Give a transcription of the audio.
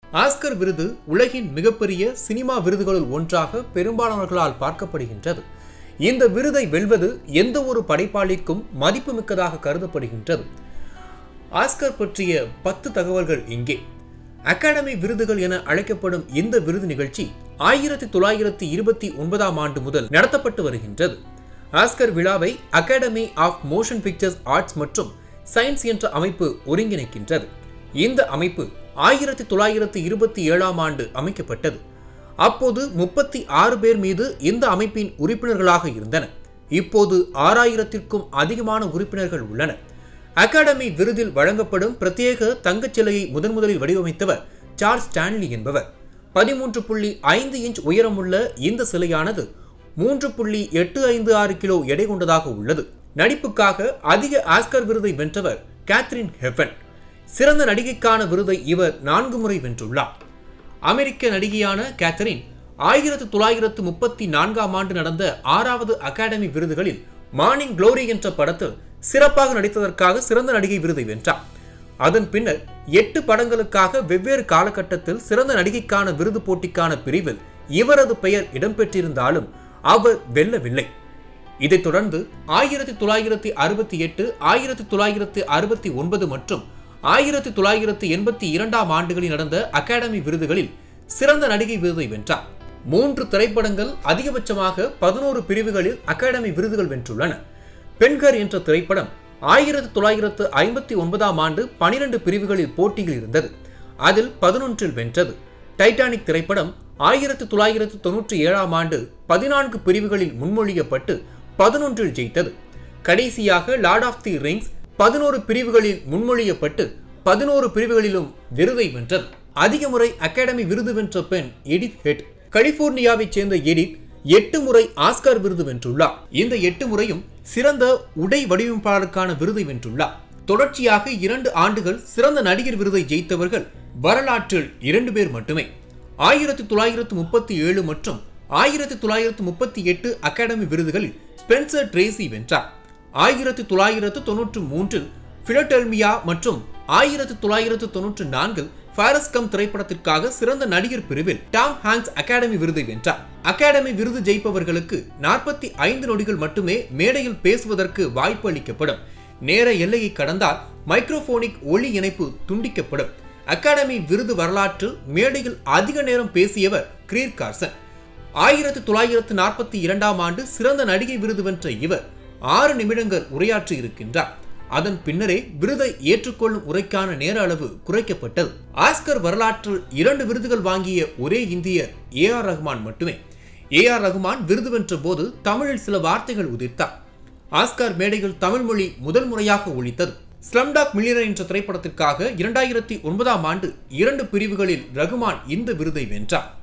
Oscar விருது உலகின் மிகப்பெரிய சினிமா விருதுகளுள் ஒன்றாக பெரும்பாலானவர்களால் பார்க்கப்படுகின்றது இந்த விருதை வெல்வது எந்த ஒரு படைப்பாளிக்கும் மதிப்புமிக்கதாக கருதப்படுகின்றது ஆஸ்கர் பற்றிய பத்து தகவல்கள் இங்கே அகாடமி விருதுகள் என அழைக்கப்படும் இந்த விருது நிகழ்ச்சி ஆயிரத்தி தொள்ளாயிரத்தி இருபத்தி ஒன்பதாம் ஆண்டு முதல் நடத்தப்பட்டு வருகின்றது ஆஸ்கர் விழாவை academy of motion pictures arts மற்றும் சயின்ஸ் என்ற அமைப்பு ஒருங்கிணைக்கின்றது இந்த அமைப்பு ஆயிரத்தி தொள்ளாயிரத்தி இருபத்தி ஏழாம் ஆண்டு அமைக்கப்பட்டது அப்போது முப்பத்தி ஆறு பேர் மீது இந்த அமைப்பின் உறுப்பினர்களாக இருந்தனர் இப்போது ஆறாயிரத்திற்கும் அதிகமான உறுப்பினர்கள் உள்ளனர் அகாடமி விருதில் வழங்கப்படும் பிரத்யேக தங்கச் சிலையை முதன் முதலில் வடிவமைத்தவர் சார்ல்ஸ் ஸ்டான்லி என்பவர் பதிமூன்று புள்ளி ஐந்து இன்ச் உயரமுள்ள இந்த சிலையானது மூன்று புள்ளி எட்டு ஐந்து ஆறு கிலோ எடை கொண்டதாக உள்ளது நடிப்புக்காக அதிக ஆஸ்கர் விருதை வென்றவர் கேத்ரின் ஹெஃபன் சிறந்த நடிகைக்கான விருதை இவர் நான்கு முறை வென்றுள்ளார் அமெரிக்க நடிகையான கேத்தரின் ஆயிரத்து தொள்ளாயிரத்து முப்பத்தி நான்காம் ஆண்டு நடந்த ஆறாவது அகாடமி விருதுகளில் மார்னிங் க்ளோரி என்ற படத்தில் சிறப்பாக நடித்ததற்காக சிறந்த நடிகை விருதை வென்றார் அதன் பின்னர் எட்டு படங்களுக்காக வெவ்வேறு காலகட்டத்தில் சிறந்த நடிகைக்கான விருது போட்டிக்கான பிரிவில் இவரது பெயர் இடம்பெற்றிருந்தாலும் அவர் வெல்லவில்லை இதைத் தொடர்ந்து ஆயிரத்தி தொள்ளாயிரத்தி அறுபத்தி எட்டு ஆயிரத்தி தொள்ளாயிரத்தி அறுபத்தி ஒன்பது மற்றும் ஆயிரத்தி தொள்ளாயிரத்தி எண்பத்தி இரண்டாம் ஆண்டுகளில் நடந்த அகாடமி விருதுகளில் சிறந்த நடிகை விருதை வென்றார் மூன்று திரைப்படங்கள் அதிகபட்சமாக பதினோரு பிரிவுகளில் அகாடமி விருதுகள் வென்றுள்ளன பெண்கர் என்ற திரைப்படம் ஆயிரத்தி தொள்ளாயிரத்து ஐம்பத்தி ஒன்பதாம் ஆண்டு பனிரெண்டு பிரிவுகளில் போட்டியில் இருந்தது அதில் பதினொன்றில் வென்றது டைட்டானிக் திரைப்படம் ஆயிரத்தி தொள்ளாயிரத்து தொன்னூற்றி ஏழாம் ஆண்டு பதினான்கு பிரிவுகளில் முன்மொழியப்பட்டு பதினொன்றில் ஜெயித்தது கடைசியாக லார்ட் ஆஃப் தி ரிங்ஸ் பதினோரு பிரிவுகளில் முன்மொழியப்பட்டு பதினோரு பிரிவுகளிலும் விருதை வென்றது அதிக முறை அகாடமி விருது வென்ற பெண் எடித் ஹெட் கலிபோர்னியாவைச் சேர்ந்த எடித் எட்டு முறை ஆஸ்கார் விருது வென்றுள்ளார் இந்த எட்டு முறையும் சிறந்த உடை வடிவமைப்பாளருக்கான விருதை வென்றுள்ளார் தொடர்ச்சியாக இரண்டு ஆண்டுகள் சிறந்த நடிகர் விருதை ஜெயித்தவர்கள் வரலாற்றில் இரண்டு பேர் மட்டுமே ஆயிரத்தி தொள்ளாயிரத்து முப்பத்தி ஏழு மற்றும் ஆயிரத்தி தொள்ளாயிரத்து முப்பத்தி எட்டு அகாடமி விருதுகளில் ஸ்பென்சர் ட்ரேசி வென்றார் ஆயிரத்தி தொள்ளாயிரத்து தொன்னூற்று மூன்றில் பிலடெல்மியா மற்றும் ஆயிரத்தி தொள்ளாயிரத்து தொன்னூற்று நான்கில் ஃபாரஸ்கம் திரைப்படத்திற்காக சிறந்த நடிகர் பிரிவில் டாம் ஹாங்ஸ் அகாடமி விருதை வென்றார் அகாடமி விருது ஜெயிப்பவர்களுக்கு நாற்பத்தி ஐந்து நொடிகள் மட்டுமே மேடையில் பேசுவதற்கு வாய்ப்பு அளிக்கப்படும் நேர எல்லையை கடந்தால் மைக்ரோபோனிக் ஒளி இணைப்பு துண்டிக்கப்படும் அகாடமி விருது வரலாற்றில் மேடையில் அதிக நேரம் பேசியவர் கிரீர் கார்சன் ஆயிரத்தி தொள்ளாயிரத்து நாற்பத்தி இரண்டாம் ஆண்டு சிறந்த நடிகை விருது வென்ற இவர் ஆறு நிமிடங்கள் உரையாற்றி இருக்கின்றார் அதன் பின்னரே விருதை ஏற்றுக்கொள்ளும் உரைக்கான நேர அளவு குறைக்கப்பட்டது ஆஸ்கர் வரலாற்றில் இரண்டு விருதுகள் வாங்கிய ஒரே இந்தியர் ஏ ஆர் ரஹ்மான் மட்டுமே ஏ ஆர் ரஹ்மான் விருது வென்ற போது தமிழில் சில வார்த்தைகள் உதிர்த்தார் ஆஸ்கார் மேடையில் தமிழ் மொழி முதல் முறையாக ஒழித்தது ஸ்லம்டாக் மில்லியனர் என்ற திரைப்படத்திற்காக இரண்டாயிரத்தி ஒன்பதாம் ஆண்டு இரண்டு பிரிவுகளில் ரகுமான் இந்த விருதை வென்றார்